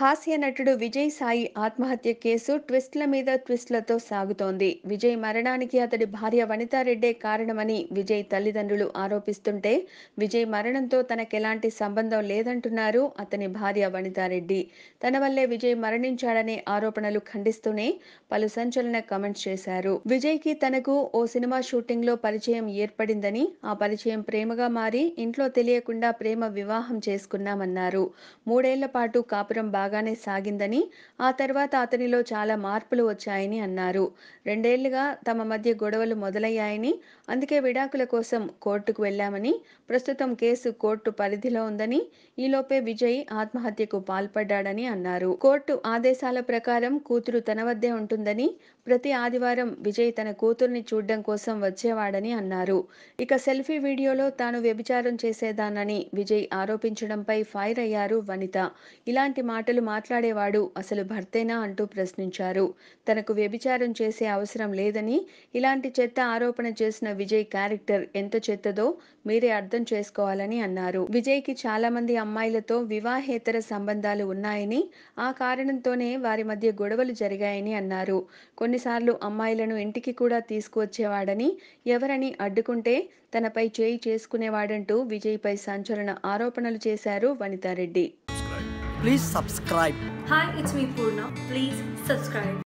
హాస్య నటుడు విజయ్ సాయి ఆత్మహత్య కేసు ట్విస్ట్ల మీద ట్విస్ట్లతో సాగుతోంది విజయ్ మరణానికి అతడి భార్య వనితారెడ్డే కారణమని విజయ్ తల్లిదండ్రులు ఆరోపిస్తుంటే విజయ్ మరణంతో తనకెలాంటి సంబంధం లేదంటున్నారు అతని భార్య వనితారెడ్డి తన వల్లే విజయ్ మరణించాడనే ఆరోపణలు ఖండిస్తూనే పలు సంచలన కమెంట్స్ చేశారు విజయ్కి తనకు ఓ సినిమా షూటింగ్లో పరిచయం ఏర్పడిందని ఆ పరిచయం ప్రేమగా మారి ఇంట్లో తెలియకుండా ప్రేమ వివాహం చేసుకున్నామన్నారు మూడేళ్ల పాటు కాపురం బాగానే సాగిందని ఆ తర్వాత అతనిలో చాలా మార్పులు వచ్చాయని అన్నారు రెండేళ్లుగా తమ మధ్య గొడవలు మొదలయ్యాయని అందుకే విడాకుల కోసం కోర్టుకు వెళ్లామని ప్రస్తుతం కేసు కోర్టు పరిధిలో ఉందని ఈలోపే విజయ్ ఆత్మహత్యకు పాల్పడ్డాడని అన్నారు కోర్టు ఆదేశాల ప్రకారం కూతురు తన వద్దే ఉంటుందని ప్రతి ఆదివారం విజయ్ తన కూతుర్ని చూడ్డం కోసం వచ్చేవాడని అన్నారు ఇక సెల్ఫీ వీడియోలో తాను వ్యభిచారం చేసేదానని విజయ్ ఆరోపించడంపై ఫైర్ అయ్యారు వనిత ఇలాంటి మాటలు మాట్లాడేవాడు అసలు భర్తేనా అంటూ ప్రశ్నించారు తనకు వ్యభిచారం చేసే అవసరం లేదని ఇలాంటి చెత్త ఆరోపణ చేసిన విజయ్ క్యారెక్టర్ ఎంత చెత్తదో మీరే అర్థం చేసుకోవాలని అన్నారు విజయ్కి చాలా మంది అమ్మాయిలతో వివాహేతర సంబంధాలు ఉన్నాయని ఆ కారణంతోనే వారి మధ్య గొడవలు జరిగాయని అన్నారు కొన్నిసార్లు అమ్మాయిలను ఇంటికి కూడా తీసుకువచ్చేవాడని ఎవరని అడ్డుకుంటే తనపై చేయి చేసుకునేవాడంటూ విజయ్పై సంచలన ఆరోపణలు చేశారు వనితారెడ్డి Please subscribe. Hi, it's me Purna. Please subscribe.